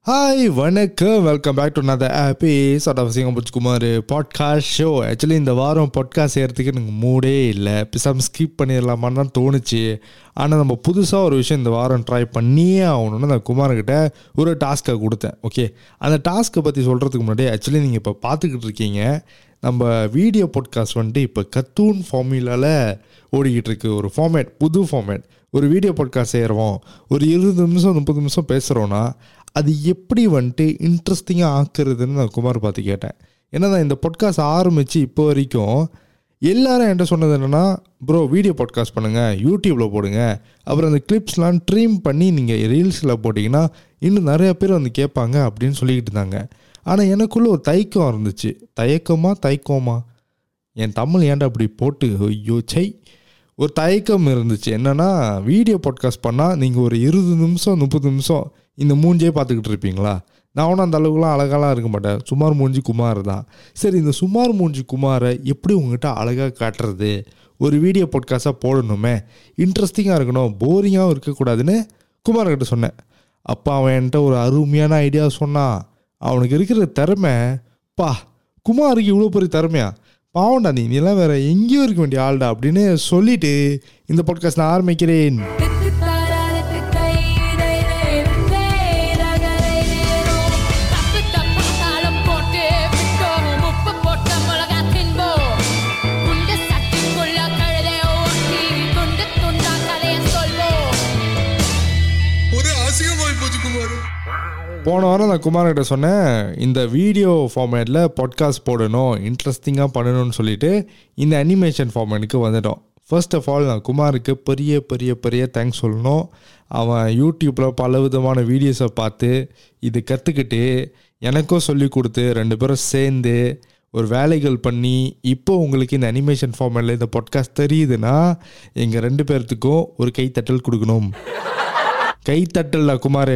hi வணக்கம் welcome back to another episode of சிங்கம்புச் குமார் பாட்காஸ்ட் ஷோ ஆக்சுவலி இந்த வாரம் பாட்காஸ்ட் செய்கிறதுக்கு எனக்கு மூடே இல்லை பிசாம ஸ்கிப் பண்ணிடலாமான்னு தான் தோணுச்சு ஆனால் நம்ம புதுசாக ஒரு விஷயம் இந்த வாரம் ட்ரை பண்ணியே ஆகணும்னு நான் குமார்கிட்ட ஒரு டாஸ்க்கை கொடுத்தேன் ஓகே அந்த டாஸ்க்கை பற்றி சொல்கிறதுக்கு முன்னாடி ஆக்சுவலி நீங்கள் இப்போ பார்த்துக்கிட்டு இருக்கீங்க நம்ம வீடியோ பாட்காஸ்ட் வந்துட்டு இப்போ கத்தூன் ஃபார்முலாவில் ஓடிக்கிட்டு இருக்கு ஒரு ஃபார்மேட் புது ஃபார்மேட் ஒரு வீடியோ பாட்காஸ்ட் செய்கிறோம் ஒரு இருபது நிமிஷம் முப்பது நிமிஷம் பேசுகிறோன்னா அது எப்படி வந்துட்டு இன்ட்ரெஸ்டிங்காக ஆக்குறதுன்னு நான் குமார் பார்த்து கேட்டேன் ஏன்னா நான் இந்த பாட்காஸ்ட் ஆரம்பித்து இப்போ வரைக்கும் எல்லாரும் என்கிட்ட சொன்னது என்னென்னா ப்ரோ வீடியோ பாட்காஸ்ட் பண்ணுங்கள் யூடியூப்பில் போடுங்க அப்புறம் அந்த கிளிப்ஸ்லாம் ட்ரீம் பண்ணி நீங்கள் ரீல்ஸில் போட்டிங்கன்னா இன்னும் நிறைய பேர் வந்து கேட்பாங்க அப்படின்னு சொல்லிக்கிட்டு இருந்தாங்க ஆனால் எனக்குள்ளே ஒரு தயக்கம் இருந்துச்சு தயக்கமா தயக்கமா என் தமிழ் ஏன்டா அப்படி போட்டு ஐயோ சை ஒரு தயக்கம் இருந்துச்சு என்னென்னா வீடியோ பாட்காஸ்ட் பண்ணால் நீங்கள் ஒரு இருபது நிமிஷம் முப்பது நிமிஷம் இந்த மூஞ்சே பார்த்துக்கிட்டு இருப்பீங்களா நான் ஒன்றும் அந்த அளவுக்குலாம் அழகாலாம் இருக்க மாட்டேன் சுமார் மூஞ்சி குமார் தான் சரி இந்த சுமார் மூஞ்சி குமாரை எப்படி உங்ககிட்ட அழகாக காட்டுறது ஒரு வீடியோ பாட்காஸ்ட்டாக போடணுமே இன்ட்ரெஸ்டிங்காக இருக்கணும் போரிங்காகவும் இருக்கக்கூடாதுன்னு குமார்கிட்ட சொன்னேன் அப்போ அவன் என்கிட்ட ஒரு அருமையான ஐடியா சொன்னான் அவனுக்கு இருக்கிற திறமை பா குமாருக்கு இவ்வளோ பெரிய திறமையா பாவண்டா நீ நீலாம் வேற எங்கேயோ இருக்க வேண்டிய ஆள்டா அப்படின்னு சொல்லிட்டு இந்த பாட்காஸ்ட் நான் ஆரம்பிக்கிறேன் ஒரு அசிங்கமாய் போச்சு குமார் போன வாரம் நான் குமார்கிட்ட சொன்னேன் இந்த வீடியோ ஃபார்மேட்டில் பாட்காஸ்ட் போடணும் இன்ட்ரெஸ்டிங்காக பண்ணணும்னு சொல்லிட்டு இந்த அனிமேஷன் ஃபார்மேட்டுக்கு வந்துட்டோம் ஃபர்ஸ்ட் ஆஃப் ஆல் நான் குமாருக்கு பெரிய பெரிய பெரிய தேங்க்ஸ் சொல்லணும் அவன் யூடியூப்பில் பல விதமான வீடியோஸை பார்த்து இது கற்றுக்கிட்டு எனக்கும் சொல்லி கொடுத்து ரெண்டு பேரும் சேர்ந்து ஒரு வேலைகள் பண்ணி இப்போ உங்களுக்கு இந்த அனிமேஷன் ஃபார்மேட்டில் இந்த பாட்காஸ்ட் தெரியுதுன்னா எங்கள் ரெண்டு பேர்த்துக்கும் ஒரு கைத்தட்டல் கொடுக்கணும் கைத்தட்டல்ல குமார்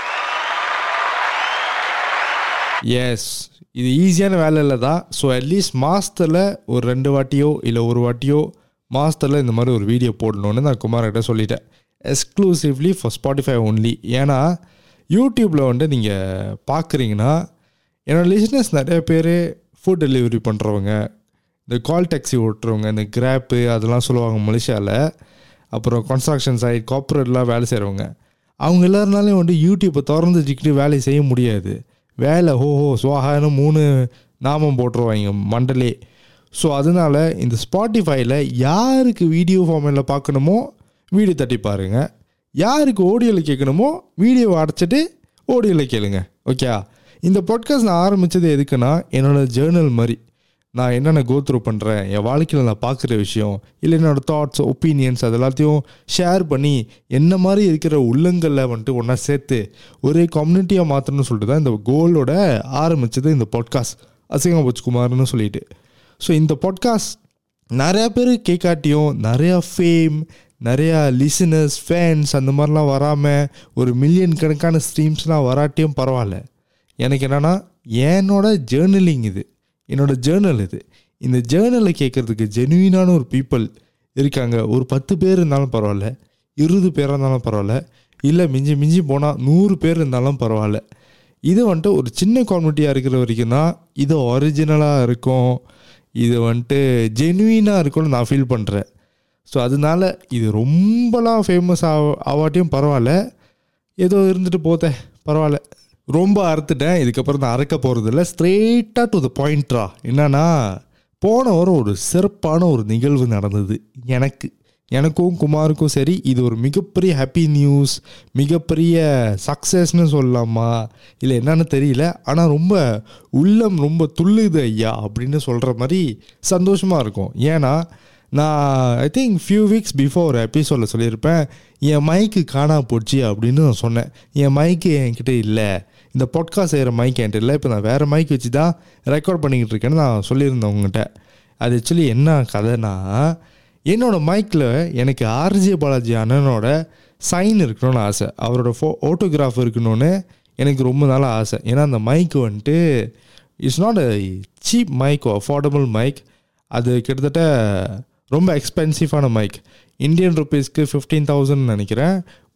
எஸ் இது ஈஸியான வேலை இல்லை தான் ஸோ அட்லீஸ்ட் மாதத்தில் ஒரு ரெண்டு வாட்டியோ இல்லை ஒரு வாட்டியோ மாதத்தில் இந்த மாதிரி ஒரு வீடியோ போடணுன்னு நான் குமார்கிட்ட சொல்லிட்டேன் எக்ஸ்க்ளூசிவ்லி ஃபார் ஸ்பாட்டிஃபை ஒன்லி ஏன்னா யூடியூப்பில் வந்து நீங்கள் பார்க்குறீங்கன்னா என்னோடய லிஸ்னஸ் நிறைய பேர் ஃபுட் டெலிவரி பண்ணுறவங்க இந்த கால் டாக்ஸி ஓட்டுறவங்க இந்த கிராப்பு அதெல்லாம் சொல்லுவாங்க மலேசியாவில் அப்புறம் கன்ஸ்ட்ரக்ஷன் சைட் கார்ப்பரேட்லாம் வேலை செய்கிறவங்க அவங்க எல்லாருனாலையும் வந்து யூடியூப்பை திறந்து வச்சுக்கிட்டு வேலையை செய்ய முடியாது வேலை ஹோஹோ சுவாகான்னு மூணு நாமம் போட்டுருவாங்க மண்டலே ஸோ அதனால இந்த ஸ்பாட்டிஃபைல யாருக்கு வீடியோ ஃபார்மேட்டில் பார்க்கணுமோ வீடியோ தட்டி பாருங்க யாருக்கு ஆடியோவில் கேட்கணுமோ வீடியோவை அடைச்சிட்டு ஆடியோவில் கேளுங்க ஓகே இந்த பாட்காஸ்ட் நான் ஆரம்பித்தது எதுக்குன்னா என்னோட ஜேர்னல் மாதிரி நான் என்னென்ன கோ த்ரூ பண்ணுறேன் என் வாழ்க்கையில் நான் பார்க்குற விஷயம் இல்லை என்னோடய தாட்ஸ் ஒப்பீனியன்ஸ் அது எல்லாத்தையும் ஷேர் பண்ணி என்ன மாதிரி இருக்கிற உள்ளங்களில் வந்துட்டு ஒன்றா சேர்த்து ஒரே கம்யூனிட்டியாக மாற்றணும்னு சொல்லிட்டு தான் இந்த கோலோட ஆரம்பித்தது இந்த பாட்காஸ்ட் அசிங்கம் குமார்னு சொல்லிட்டு ஸோ இந்த பாட்காஸ்ட் நிறையா பேர் கேட்காட்டியும் நிறையா ஃபேம் நிறையா லிசனர்ஸ் ஃபேன்ஸ் அந்த மாதிரிலாம் வராமல் ஒரு மில்லியன் கணக்கான ஸ்ட்ரீம்ஸ்லாம் வராட்டியும் பரவாயில்ல எனக்கு என்னென்னா என்னோட ஜேர்னலிங் இது என்னோட ஜேர்னல் இது இந்த ஜேர்னலை கேட்குறதுக்கு ஜெனுவினான ஒரு பீப்புள் இருக்காங்க ஒரு பத்து பேர் இருந்தாலும் பரவாயில்ல இருபது பேராக இருந்தாலும் பரவாயில்ல இல்லை மிஞ்சி மிஞ்சி போனால் நூறு பேர் இருந்தாலும் பரவாயில்ல இது வந்துட்டு ஒரு சின்ன காமெடியாக இருக்கிற வரைக்கும் தான் இது ஒரிஜினலாக இருக்கும் இது வந்துட்டு ஜெனுவினாக இருக்கும்னு நான் ஃபீல் பண்ணுறேன் ஸோ அதனால இது ரொம்பலாம் ஃபேமஸ் ஆக ஆவாட்டியும் பரவாயில்ல ஏதோ இருந்துட்டு போதே பரவாயில்ல ரொம்ப அறுத்துட்டேன் இதுக்கப்புறம் நான் அறுக்க போகிறதில்ல ஸ்ட்ரெயிட்டாக டு த பாயிண்ட்ரா என்னன்னா போன வாரம் ஒரு சிறப்பான ஒரு நிகழ்வு நடந்தது எனக்கு எனக்கும் குமாருக்கும் சரி இது ஒரு மிகப்பெரிய ஹாப்பி நியூஸ் மிகப்பெரிய சக்ஸஸ்னு சொல்லலாமா இல்லை என்னன்னு தெரியல ஆனால் ரொம்ப உள்ளம் ரொம்ப துள்ளுது ஐயா அப்படின்னு சொல்கிற மாதிரி சந்தோஷமாக இருக்கும் ஏன்னா நான் I think few weeks before ஒரு எபிசோடில் சொல்லியிருப்பேன் என் மைக்கு காணா போச்சு அப்படின்னு நான் சொன்னேன் என் மைக்கு என்கிட்ட இல்லை இந்த பாட்காஸ்ட் செய்கிற மைக் என்கிட்ட இல்லை இப்போ நான் வேறு மைக் வச்சு தான் ரெக்கார்ட் பண்ணிக்கிட்டு இருக்கேன்னு நான் சொல்லியிருந்தேன் உங்ககிட்ட அது ஆக்சுவலி என்ன கதைனா என்னோடய மைக்கில் எனக்கு ஆர்ஜே பாலாஜி அண்ணனோட சைன் இருக்கணும்னு ஆசை அவரோட ஃபோ ஆட்டோகிராஃப் இருக்கணும்னு எனக்கு ரொம்ப நாளாக ஆசை ஏன்னா அந்த மைக் வந்துட்டு it's not a cheap mic affordable mic அது கிட்டத்தட்ட ரொம்ப எக்ஸ்பென்சிவான மைக் இந்தியன் ருபீஸ்க்கு ஃபிஃப்டீன் தௌசண்ட் நினைக்கிறேன்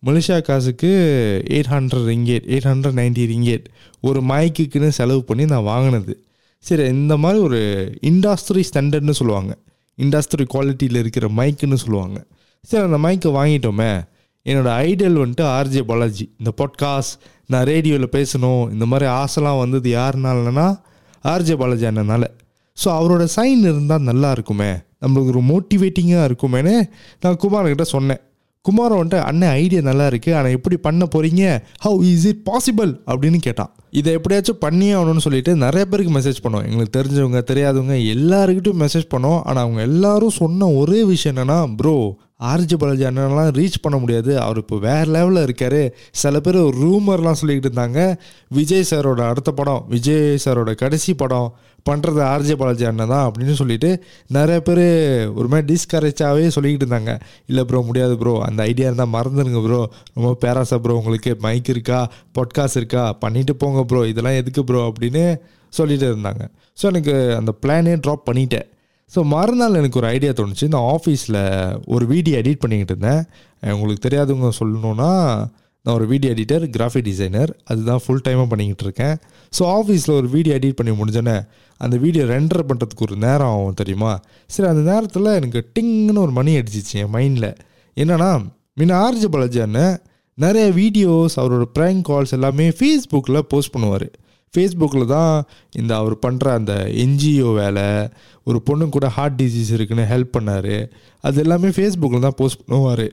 மலேசியா காசுக்கு eight hundred ringgit eight hundred ninety ringgit ஒரு மைக்குக்குன்னு செலவு பண்ணி நான் வாங்கினது சரி இந்த மாதிரி ஒரு இண்டஸ்ட்ரி ஸ்டாண்டர்ட்னு சொல்லுவாங்க இண்டஸ்ட்ரி குவாலிட்டியில் இருக்கிற மைக்குன்னு சொல்லுவாங்க சரி அந்த மைக்கை வாங்கிட்டோமே என்னோட ஐடியல் வந்துட்டு ஆர்ஜே பாலாஜி இந்த பாட்காஸ்ட் நான் ரேடியோவில் பேசணும் இந்த மாதிரி ஆசைலாம் வந்தது யாருனாலனா ஆர்ஜே பாலாஜி அண்ணனால ஸோ அவரோட சைன் இருந்தால் நல்லா இருக்குமே நம்மளுக்கு ஒரு மோட்டிவேட்டிங்காக இருக்குமேன்னு நான் குமார்கிட்ட சொன்னேன் குமார் வந்துட்டு அண்ணன் ஐடியா நல்லா இருக்குது ஆனால் எப்படி பண்ண போகிறீங்க ஹவு இஸ் இட் பாசிபிள் அப்படின்னு கேட்டான் இதை எப்படியாச்சும் பண்ணியே ஆகணும்னு சொல்லிட்டு நிறைய பேருக்கு மெசேஜ் பண்ணோம் எங்களுக்கு தெரிஞ்சவங்க தெரியாதவங்க எல்லாருக்கிட்டும் மெசேஜ் பண்ணோம் ஆனால் அவங்க எல்லாரும் சொன்ன ஒரே விஷயம் என்னென்னா ப்ரோ ஆர்ஜி பாலாஜி அண்ணன்லாம் ரீச் பண்ண முடியாது அவர் இப்போ வேறு லெவலில் இருக்கார் சில பேர் ரூமர்லாம் சொல்லிக்கிட்டு இருந்தாங்க விஜய் சாரோட அடுத்த படம் விஜய் சாரோட கடைசி படம் பண்ணுறது ஆர்ஜே பாலாஜி அண்ணன் தான் அப்படின்னு சொல்லிட்டு நிறைய பேர் ஒரு மாதிரி டிஸ்கரேஜாகவே சொல்லிக்கிட்டு இருந்தாங்க இல்லை ப்ரோ முடியாது ப்ரோ அந்த ஐடியா இருந்தால் மறந்துடுங்க ப்ரோ ரொம்ப பேராசா ப்ரோ உங்களுக்கு மைக் இருக்கா பொட்காஸ்ட் இருக்கா பண்ணிட்டு போங்க ப்ரோ இதெல்லாம் எதுக்கு ப்ரோ அப்படின்னு சொல்லிட்டு இருந்தாங்க ஸோ எனக்கு அந்த பிளானே ட்ராப் பண்ணிட்டேன் ஸோ மறுநாள் எனக்கு ஒரு ஐடியா தோணுச்சு நான் ஆஃபீஸில் ஒரு வீடியோ எடிட் பண்ணிக்கிட்டு இருந்தேன் அஹ் உங்களுக்கு தெரியாதவங்க சொல்லணுன்னா நான் ஒரு வீடியோ எடிட்டர் கிராஃபிக் டிசைனர் அதுதான் ஃபுல் டைமாக பண்ணிக்கிட்டு இருக்கேன் ஸோ ஆஃபீஸில் ஒரு வீடியோ எடிட் பண்ணி முடிஞ்சோன்னே அந்த வீடியோ ரெண்டர் பண்ணுறதுக்கு ஒரு நேரம் ஆகும் தெரியுமா சரி அந்த நேரத்தில் எனக்கு டிங்னு ஒரு மணி அடிச்சிச்சு என் மைண்டில் என்னன்னா முன்ன ஆர்ஜி பாலாஜி அண்ணன் நிறைய வீடியோஸ் அவரோட ப்ராங்க் கால்ஸ் எல்லாமே ஃபேஸ்புக்கில் போஸ்ட் பண்ணுவார் ஃபேஸ்புக்கில் தான் இந்த அவர் பண்ணுற அந்த என்ஜிஓ வேலை ஒரு பொண்ணு கூட ஹார்ட் டிசீஸ் இருக்குன்னு ஹெல்ப் பண்ணார் அது எல்லாமே ஃபேஸ்புக்கில் தான் போஸ்ட் பண்ணுவார்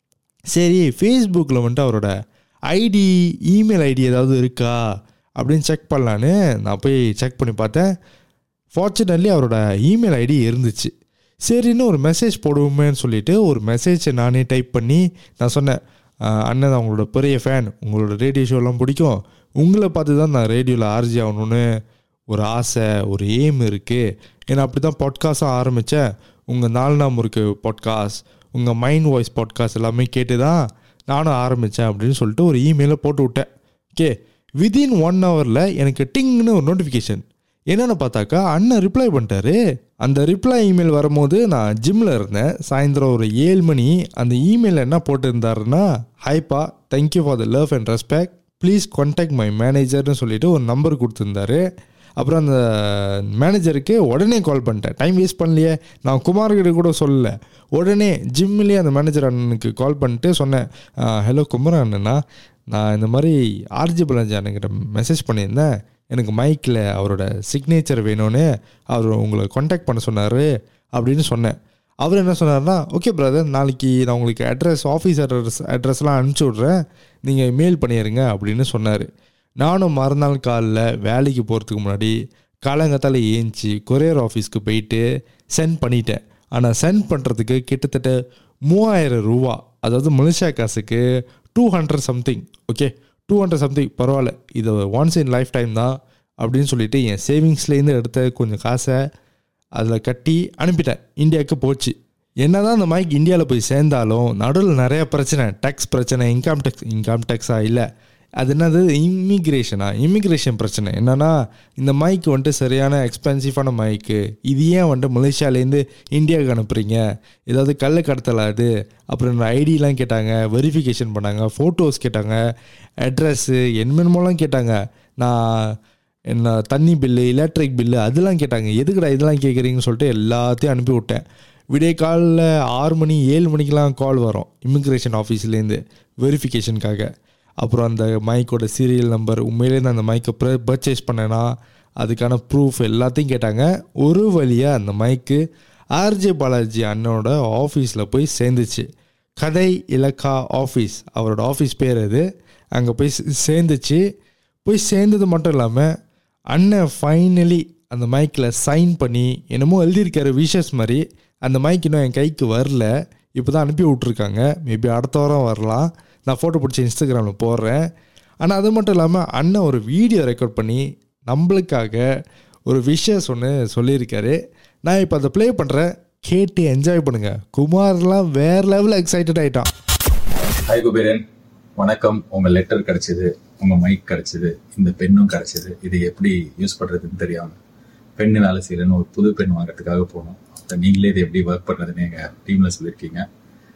சரி ஃபேஸ்புக்கில் வந்துட்டு அவரோட ஐடி இமெயில் ஐடி ஏதாவது இருக்கா அப்படின்னு செக் பண்ணலான்னு நான் போய் செக் பண்ணி பார்த்தேன் ஃபார்ச்சுனேட்லி அவரோட இமெயில் ஐடி இருந்துச்சு சரின்னு ஒரு மெசேஜ் போடுவோமேன்னு சொல்லிட்டு ஒரு மெசேஜை நானே டைப் பண்ணி நான் சொன்னேன் "ஆஹ், அண்ணன் நான் உங்களோட பெரிய ஃபேன் உங்களோட ரேடியோ ஷோலாம் பிடிக்கும் உங்களை பார்த்து தான் நான் ரேடியோவில் ஆர்ஜி ஆகணும்னு ஒரு ஆசை ஒரு எய்ம் இருக்குது ஏன்னா அப்படி தான் பாட்காஸ்டும் ஆரம்பித்தேன் உங்கள் நாலு முறுக்கு பாட்காஸ்ட் உங்கள் மைண்ட் வாய்ஸ் பாட்காஸ்ட் எல்லாமே கேட்டு தான் நானும் ஆரம்பித்தேன் அப்படின்னு சொல்லிட்டு ஒரு இமெயிலை போட்டு விட்டேன் ஓகே விதின் ஒன் ஹவரில் எனக்கு டிங்னு ஒரு நோட்டிஃபிகேஷன் என்னென்னு பார்த்தாக்கா அண்ணன் ரிப்ளை பண்ணிட்டாரு அந்த ரிப்ளை இமெயில் வரும்போது நான் ஜிம்மில் இருந்தேன் சாயந்தரம் ஒரு ஏழு மணி அந்த இமெயில் என்ன போட்டிருந்தாருன்னா ஹைப்பா thank you for the love and respect please contact my மேனேஜர்னு சொல்லிட்டு ஒரு நம்பர் கொடுத்துருந்தாரு அப்புறம் அந்த மேனேஜருக்கு உடனே கால் பண்ணிட்டேன் டைம் வேஸ்ட் பண்ணலையே நான் குமார்கிட்ட கூட சொல்லல உடனே ஜிம்மிலே அந்த மேனேஜர் அண்ணனுக்கு கால் பண்ணிட்டு சொன்னேன் ஹலோ குமார் அண்ணனா நான் இந்த மாதிரி ஆர்ஜி பாலாஜி அண்ணங்கிட்ட மெசேஜ் பண்ணியிருந்தேன் எனக்கு மைக்கில் அவரோட சிக்னேச்சர் வேணும்னு அவர் உங்களை காண்டாக்ட் பண்ண சொன்னார் அப்படின்னு சொன்னேன் அவர் என்ன சொன்னார்னா ஓகே பிரதர் நாளைக்கு நான் உங்களுக்கு அட்ரஸ் ஆஃபீஸ் அட்ரஸ் அட்ரஸ்லாம் அனுப்பிச்சி விட்றேன் நீங்கள் மெயில் பண்ணிடுங்க அப்படின்னு சொன்னார் நானும் மறுநாள் காலைல வேலைக்கு போகிறதுக்கு முன்னாடி காலங்கத்தால் ஏஞ்சி கொரியர் ஆஃபீஸ்க்கு போயிட்டு சென்ட் பண்ணிட்டேன் ஆனால் சென்ட் பண்ணுறதுக்கு கிட்டத்தட்ட மூவாயிரம் ரூபா அதாவது மலேசியா காசுக்கு two hundred something okay two hundred something பரவாயில்ல இது ஒன்ஸ் இன் லைஃப் டைம் தான் அப்படின்னு சொல்லிட்டு என் சேவிங்ஸ்லேருந்து எடுத்த கொஞ்சம் காசை அதில் கட்டி அனுப்பிட்டேன் இந்தியாவுக்கு போச்சு என்னதான் அந்த மைக் இந்தியாவில் போய் சேர்ந்தாலும் நடுவில் நிறைய பிரச்சனை டேக்ஸ் பிரச்சனை இன்கம் டேக்ஸ் இன்கம் டேக்ஸா இல்லை அது என்னது இமிக்ரேஷனா இமிக்ரேஷன் பிரச்சனை என்னன்னா இந்த மைக் வந்துட்டு சரியான எக்ஸ்பென்சிவான மைக்கு இது ஏன் வந்துட்டு மலேசியாலேருந்து இந்தியாவுக்கு அனுப்புறீங்க ஏதாவது கள்ள கடத்தலா அது அப்புறம் என்னோட ஐடிலாம் கேட்டாங்க வெரிஃபிகேஷன் பண்ணாங்க ஃபோட்டோஸ் கேட்டாங்க அட்ரஸ்ஸு என்னென்னமோலாம் கேட்டாங்க நான் என்ன தண்ணி பில்லு எலக்ட்ரிக் பில்லு அதெல்லாம் கேட்டாங்க எதுக்குடா இதெல்லாம் கேட்குறீங்கன்னு சொல்லிட்டு எல்லாத்தையும் அனுப்பி விட்டேன் விடிய காலில் ஆறு மணி ஏழு மணிக்கெலாம் கால் வரும் இமிக்ரேஷன் ஆஃபீஸ்லேருந்து வெரிஃபிகேஷனுக்காக அப்புறம் அந்த மைக்கோட சீரியல் நம்பர் உண்மையிலே நான் அந்த மைக்கை பர்ச்சேஸ் பண்ணேன்னா அதுக்கான ப்ரூஃப் எல்லாத்தையும் கேட்டாங்க ஒரு வழியாக அந்த மைக்கு ஆர்ஜே பாலாஜி அண்ணனோட ஆஃபீஸில் போய் சேர்ந்துச்சு கதை இலக்கா ஆஃபீஸ் அவரோட ஆஃபீஸ் பேர் அது அங்கே போய் சே- சேர்ந்துச்சு போய் சேர்ந்தது மட்டும் இல்லாமல் அண்ணன் ஃபைனலி அந்த மைக்கில் சைன் பண்ணி என்னமோ எழுதியிருக்காரு விஷஸ் மாதிரி அந்த மைக் இன்னும் என் கைக்கு வரல இப்போ தான் அனுப்பி விட்ருக்காங்க மேபி அடுத்த வாரம் வரலாம் நான் ஃபோட்டோ பிடிச்சி இன்ஸ்டாகிராமில் போடுறேன் ஆனால் அது மட்டும் இல்லாமல் அண்ணன் ஒரு வீடியோ ரெக்கார்ட் பண்ணி நம்மளுக்காக ஒரு விஷஸ் ஒன்று சொல்லியிருக்காரு நான் இப்போ அதை ப்ளே பண்ணுறேன் கேட்டு என்ஜாய் பண்ணுங்கள் குமார்லாம் வேறு லெவலில் எக்ஸைட்டட் ஆகிட்டான் ஹாய் குபேரன் வணக்கம் உங்க லெட்டர் கிடைச்சது உங்க மைக் கிடைச்சது இந்த பெண்ணும் கிடைச்சது இது எப்படி யூஸ் பண்றதுன்னு தெரியாம பெண்ணு வேலை செய்யலன்னு ஒரு புது பெண் வாங்குறதுக்காக போனோம் அதை நீங்களே இது எப்படி ஒர்க் பண்றதுன்னு எங்க டீம்ல சொல்லியிருக்கீங்க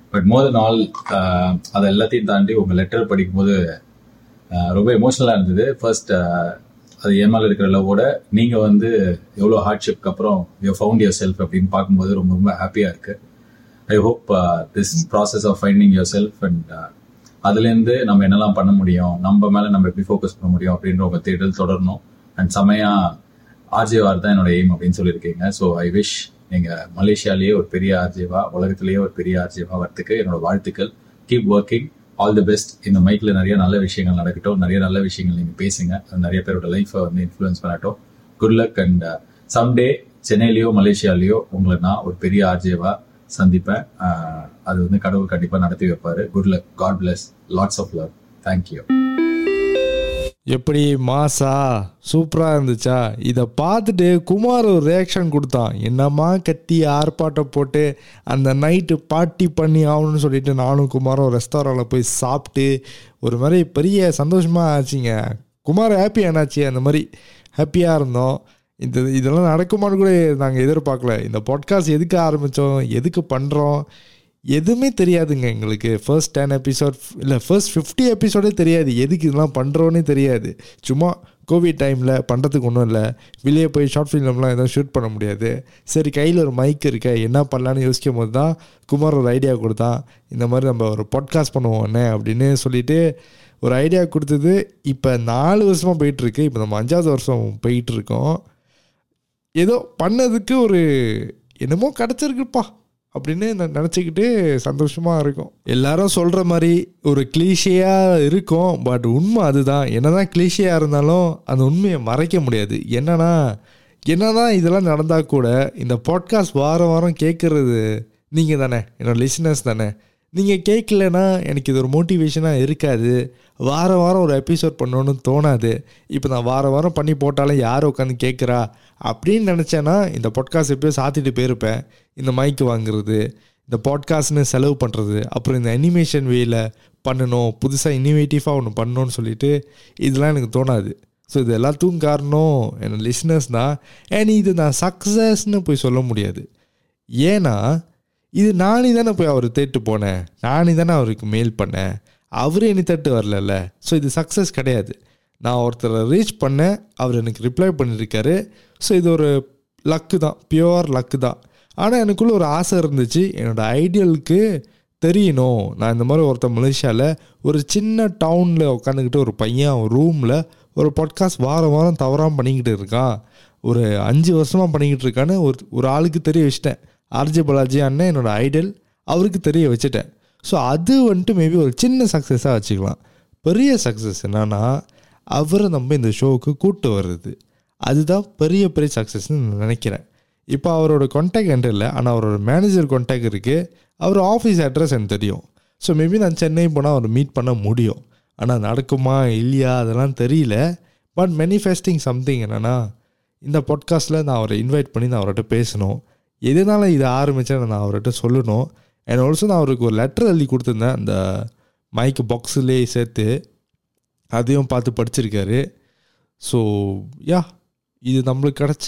பட் மோர் தென் ஆல் அதை எல்லாத்தையும் தாண்டி உங்கள் லெட்டர் படிக்கும்போது ஆஹ், ரொம்ப எமோஷனலாக இருந்தது ஃபர்ஸ்ட் அது என் மேலே இருக்கிற லவ்வோட நீங்கள் வந்து எவ்வளோ ஹார்ட்ஷிப்க்கு அப்புறம் யூ ஃபவுண்ட் யுவர் செல்ஃப் அப்படின்னு பார்க்கும்போது ரொம்ப ரொம்ப ஹாப்பியாக இருக்கு I hope this process of finding yourself and அதுலேருந்து நம்ம என்னெல்லாம் பண்ண முடியும் நம்ம மேலே நம்ம எப்படி ஃபோக்கஸ் பண்ண முடியும் அப்படின்ற உங்கள் தேடல் தொடரணும் அண்ட் செமையா ஆர்ஜேவார் தான் என்னோட எய்ம் அப்படின்னு சொல்லியிருக்கீங்க ஸோ ஐ விஷ் நீங்கள் மலேசியாலேயே ஒரு பெரிய ஆர்ஜேவா உலகத்திலேயே ஒரு பெரிய ஆர்ஜேவா வரத்துக்கு என்னோட வாழ்த்துக்கள் keep working all the best இந்த மைக்கில் நிறைய நல்ல விஷயங்கள் நடக்கட்டும் நிறைய நல்ல விஷயங்கள் நீங்கள் பேசுங்க அது நிறைய பேரோட லைஃப்பை வந்து இன்ஃப்ளூயன்ஸ் பண்ணட்டும் குட் லக் அண்ட் சம்டே சென்னையிலயோ மலேசியாலேயோ உங்களை நான் ஒரு பெரிய ஆர்ஜேவா சந்திப்பேன் ஆஹ் அது வந்து கடவுள் கண்டிப்பாக நடத்தி வைப்பாரு good luck god bless lots of love thank you எப்படி மாசா சூப்பராக இருந்துச்சா இதை பார்த்துட்டு குமார் ஒரு ரியாக்ஷன் கொடுத்தான் என்னம்மா கத்தி ஆர்ப்பாட்டம் போட்டு அந்த நைட்டு பார்ட்டி பண்ணி ஆகணும்னு சொல்லிட்டு நானும் குமாரும் ரெஸ்டாரண்ட்டில் போய் சாப்பிட்டு ஒரு மாதிரி பெரிய சந்தோஷமாக ஆச்சுங்க குமார் ஹாப்பி ஆனாச்சு அந்த மாதிரி ஹாப்பியாக இருந்தோம் இந்த இதெல்லாம் நடக்குமான்னு கூட நாங்கள் எதிர்பார்க்கல இந்த பாட்காஸ்ட் எதுக்கு ஆரம்பித்தோம் எதுக்கு பண்ணுறோம் எதுவுமே தெரியாதுங்க எங்களுக்கு ஃபர்ஸ்ட் டென் எபிசோட் இல்லை ஃபர்ஸ்ட் ஃபிஃப்டி எபிசோடே தெரியாது எதுக்கு இதெல்லாம் பண்ணுறோன்னே தெரியாது சும்மா கோவிட் டைமில் பண்ணுறதுக்கு ஒன்றும் இல்லை வெளியே போய் ஷார்ட் ஃபிலிம்லாம் எதுவும் ஷூட் பண்ண முடியாது சரி கையில் ஒரு மைக் இருக்க என்ன பண்ணலான்னு யோசிக்கும் போது தான் குமார் ஒரு ஐடியா கொடுத்தான் இந்த மாதிரி நம்ம ஒரு பாட்காஸ்ட் பண்ணுவோம் என்ன அப்படின்னு சொல்லிட்டு ஒரு ஐடியா கொடுத்தது இப்போ நாலு வருஷமாக போயிட்டுருக்கு இப்போ நம்ம அஞ்சாவது வருஷம் போயிட்டுருக்கோம் ஏதோ பண்ணதுக்கு ஒரு என்னமோ கிடச்சிருக்குப்பா அப்படின்னு நான் நினச்சிக்கிட்டு சந்தோஷமாக இருக்கும் எல்லாரும் சொல்கிற மாதிரி ஒரு கிளீஷியாக இருக்கும் பட் உண்மை அதுதான் என்னதான் கிளீஷியாக இருந்தாலும் அந்த உண்மையை மறைக்க முடியாது என்னன்னா என்னதான் இதெல்லாம் நடந்தால் கூட இந்த பாட்காஸ்ட் வாரம் வாரம் கேட்குறது நீங்கள் தானே என்னோட லிசனர்ஸ் தானே நீங்கள் கேட்கலனா எனக்கு இது ஒரு மோட்டிவேஷனாக இருக்காது வாரம் வாரம் ஒரு எபிசோட் பண்ணணும்னு தோணாது இப்போ நான் வாரம் வாரம் பண்ணி போட்டாலும் யார் உட்காந்து கேட்குறா அப்படின்னு நினச்சேன்னா இந்த பாட்காஸ்ட் எப்படியோ சாத்திட்டு போயிருப்பேன் இந்த மைக்கு வாங்குறது இந்த பாட்காஸ்ட்னு செலவு பண்ணுறது அப்புறம் இந்த அனிமேஷன் வேல பண்ணணும் புதுசாக இன்னோவேட்டிவாக ஒன்று பண்ணணும்னு சொல்லிட்டு இதெல்லாம் எனக்கு தோணாது ஸோ இது எல்லாத்துக்கும் காரணம் என்னோட லிஸ்னஸ் தான் ஏன் இது நான் சக்ஸஸ்ன்னு போய் சொல்ல முடியாது ஏன்னா இது நானே தானே போய் அவர் தேட்டு போனேன் நானே தானே அவருக்கு மெயில் பண்ணேன் அவரு என்னை தட்டு வரலல்ல ஸோ இது சக்ஸஸ் கிடையாது நான் ஒருத்தரை ரீச் பண்ணேன் அவர் எனக்கு ரிப்ளை பண்ணியிருக்காரு ஸோ இது ஒரு லக்கு தான் பியோர் லக்கு தான் ஆனால் எனக்குள்ள ஒரு ஆசை இருந்துச்சு என்னோடய ஐடியலுக்கு தெரியணும் நான் இந்த மாதிரி ஒருத்தன் மலேசியாவில் ஒரு சின்ன டவுனில் உட்காந்துக்கிட்டு ஒரு பையன் ஒரு ரூமில் ஒரு பாட்காஸ்ட் வாரம் வாரம் தவறாமல் பண்ணிக்கிட்டு இருக்கான் ஒரு அஞ்சு வருஷமாக பண்ணிக்கிட்டு இருக்கான்னு ஒரு ஒரு ஆளுக்கு தெரிய வச்சிட்டேன் ஆர்ஜே பாலாஜி அண்ணன் என்னோட ஐடல் அவருக்கு தெரிய வச்சுட்டேன் ஸோ அது வந்துட்டு மேபி ஒரு சின்ன சக்ஸஸாக வச்சுக்கலாம் பெரிய சக்ஸஸ் என்னன்னா அவரை நம்ம இந்த ஷோவுக்கு கூட்டு வர்றது அதுதான் பெரிய பெரிய சக்ஸஸ்ன்னு நான் நினைக்கிறேன் இப்போ அவரோட கான்டாக்ட் என்கிட்ட இல்லை ஆனால் அவரோட மேனேஜர் கான்டாக்ட் இருக்குது அவர் ஆஃபீஸ் அட்ரஸ் எனக்கு தெரியும் ஸோ மேபி நான் சென்னை போனால் அவர் மீட் பண்ண முடியும் ஆனால் நடக்குமா இல்லையா அதெல்லாம் தெரியல பட் மேனிஃபெஸ்டிங் சம்திங் என்னென்னா இந்த பாட்காஸ்ட்டில் நான் அவரை இன்வைட் பண்ணி நான் அவர்கிட்ட பேசணும் எதனால இதை ஆரம்பித்தேன் நான் அவர்கிட்ட சொல்லணும் அண்ட் ஆல்சோ நான் அவருக்கு ஒரு லெட்டர் எழுதி கொடுத்துருந்தேன் அந்த மைக் பாக்ஸ்லேயே சேர்த்து அதையும் பார்த்து படிச்சிருக்காரு ஸோ யா இது நம்மளுக்கு கிடச்ச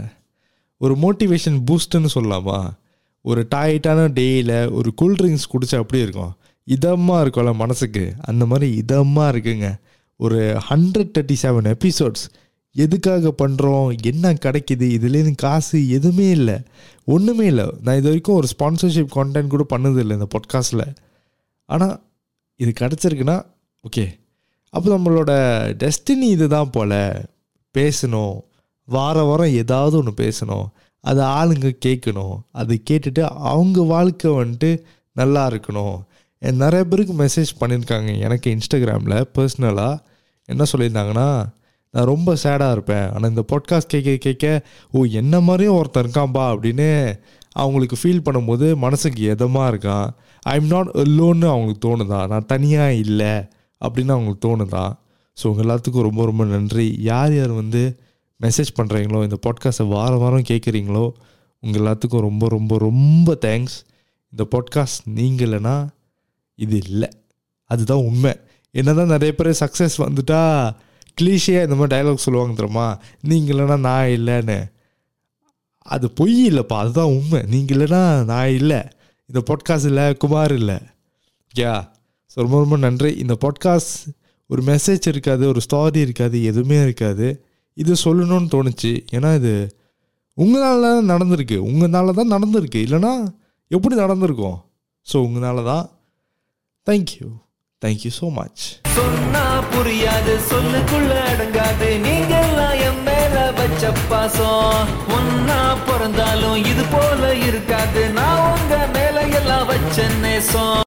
ஒரு மோட்டிவேஷன் பூஸ்ட்டுன்னு சொல்லலாமா ஒரு டைட்டான டேயில் ஒரு கூல்ட்ரிங்க்ஸ் குடிச்சா அப்படி இருக்கும் இதமாக இருக்கும்ல மனசுக்கு அந்த மாதிரி இதமாக இருக்குங்க ஒரு ஹண்ட்ரட் தேர்ட்டி செவன் எபிசோட்ஸ் எதுக்காக பண்ணுறோம் என்ன கிடைக்குது இதுலேருந்து காசு எதுவுமே இல்லை ஒன்றுமே இல்லை நான் இது வரைக்கும் ஒரு ஸ்பான்சர்ஷிப் கான்டென்ட் கூட பண்ணது இல்லை இந்த பாட்காஸ்ட்டில் ஆனால் இது கிடச்சிருக்குன்னா ஓகே அப்போ நம்மளோட டெஸ்டினி இதுதான் போல் பேசணும் வார வாரம் ஏதாவது ஒன்று பேசணும் அது ஆளுங்க கேட்கணும் அது கேட்டுட்டு அவங்க வாழ்க்கை வந்துட்டு நல்லா இருக்கணும் என் நிறைய பேருக்கு மெசேஜ் பண்ணியிருக்காங்க எனக்கு இன்ஸ்டாகிராமில் பர்சனலாக என்ன சொல்லியிருந்தாங்கன்னா நான் ரொம்ப சேடாக இருப்பேன் ஆனால் இந்த பாட்காஸ்ட் கேட்க கேட்க ஓ என்ன மாதிரியும் ஒருத்தன் இருக்கான்பா அப்படின்னு அவங்களுக்கு ஃபீல் பண்ணும்போது மனசுக்கு எதமாக இருக்கான் ஐ எம் நாட் லோன்னு அவங்களுக்கு தோணுதா நான் தனியாக இல்லை அப்படின்னு அவங்களுக்கு தோணுதா ஸோ உங்கள் எல்லாத்துக்கும் ரொம்ப ரொம்ப நன்றி யார் யார் வந்து மெசேஜ் பண்ணுறீங்களோ இந்த பாட்காஸ்ட்டை வாரம் வாரம் கேட்குறீங்களோ உங்கள் எல்லாத்துக்கும் ரொம்ப ரொம்ப ரொம்ப தேங்க்ஸ் இந்த பாட்காஸ்ட் நீங்கள் இல்லைன்னா இது இல்லை அதுதான் உண்மை என்னதான் நிறைய பேர் சக்ஸஸ் வந்துட்டா கிளீஷியாக இந்த மாதிரி டயலாக் சொல்லுவாங்க தெரியுமா நீங்கள் இல்லைன்னா நான் இல்லைன்னு அது பொய் இல்லைப்பா அதுதான் உண்மை நீங்கள் இல்லைன்னா நான் இல்லை இந்த பாட்காஸ்ட் இல்லை குமார் இல்லை யா ஸோ ரொம்ப ரொம்ப நன்றி இந்த பாட்காஸ்ட் ஒரு மெசேஜ் இருக்காது ஒரு ஸ்டாரி இருக்காது எதுவுமே இருக்காது இது சொல்லணும்னு தோணுச்சு ஏன்னா இது உங்களால தான் நடந்திருக்கு உங்களால தான் நடந்திருக்கு இல்லைன்னா எப்படி நடந்திருக்கும் ஸோ உங்களால தான் தேங்க்யூ தேங்க்யூ ஸோ மச் சொன்னா புரியாது சொல்லுக்குள்ள அடங்காது நீங்க எல்லாம் என் மேல வச்ச பாசம் ஒன்னா பிறந்தாலும் இது போல இருக்காது நான் உங்க மேல எல்லாம் வச்ச நேசம்